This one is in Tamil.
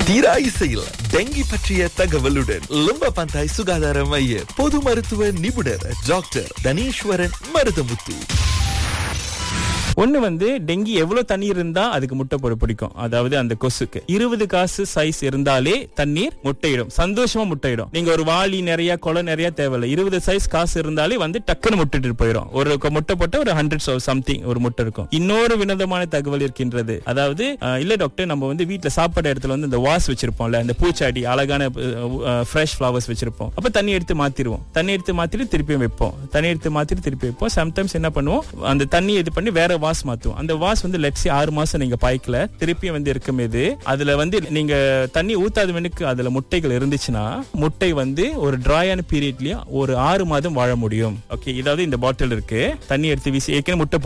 தீரா இசையில் டெங்கி பற்றிய தகவலுடன் லும்ப பந்தாய் சுகாதார மைய பொது மருத்துவ நிபுணர் டாக்டர் தனீஸ்வரன் மருதமுத்து ஒண்ணு வந்து டெங்கி எவ்வளவு தண்ணீர் இருந்தா அதுக்கு முட்டை போட பிடிக்கும் அதாவது அந்த கொசுக்கு இருபது காசு சைஸ் இருந்தாலே தண்ணீர் முட்டையிடும் சந்தோஷமா முட்டையிடும் நீங்க ஒரு வாளி நிறைய குளம் நிறைய தேவையில்லை இருபது சைஸ் காசு இருந்தாலே வந்து டக்குன்னு முட்டிட்டு போயிடும் ஒரு கொ- முட்டை போட்ட ஒரு ஹண்ட்ரட் சம்திங் ஒரு முட்டை இருக்கும் இன்னொரு வினோதமான தகவல் இருக்கின்றது அதாவது அஹ், இல்ல டாக்டர் நம்ம வந்து வீட்ல சாப்பாடு இடத்துல வந்து இந்த வாஸ் வச்சிருப்போம்ல இந்த பூச்சாடி அழகான ஃப்ரெஷ் ஃபிளவர்ஸ் வச்சிருப்போம் அப்ப தண்ணி எடுத்து மாத்திருவோம் தண்ணி எடுத்து மாத்திட்டு திருப்பியும் வைப்போம் தண்ணி எடுத்து மாத்திட்டு திருப்பி வைப்போம் சம்டைம்ஸ் என்ன பண்ணுவோம் அந்த தண்ணி இது பண்ணி வேற வாஸ் மாத்துவோம் அந்த வாஸ் வந்து லெட்ஸி ஆறு மாசம் நீங்க பாய்க்கல திருப்பியும் வந்து இருக்கும்போது அதுல வந்து நீங்க தண்ணி ஊத்தாத மணிக்கு அதுல முட்டைகள் இருந்துச்சுன்னா முட்டை வந்து ஒரு ட்ராயான பீரியட்லயும் ஒரு ஆறு மாதம் வாழ முடியும் ஓகே இதாவது இந்த பாட்டில் இருக்கு தண்ணி எடுத்து வீசி ஏற்கனவே முட்டை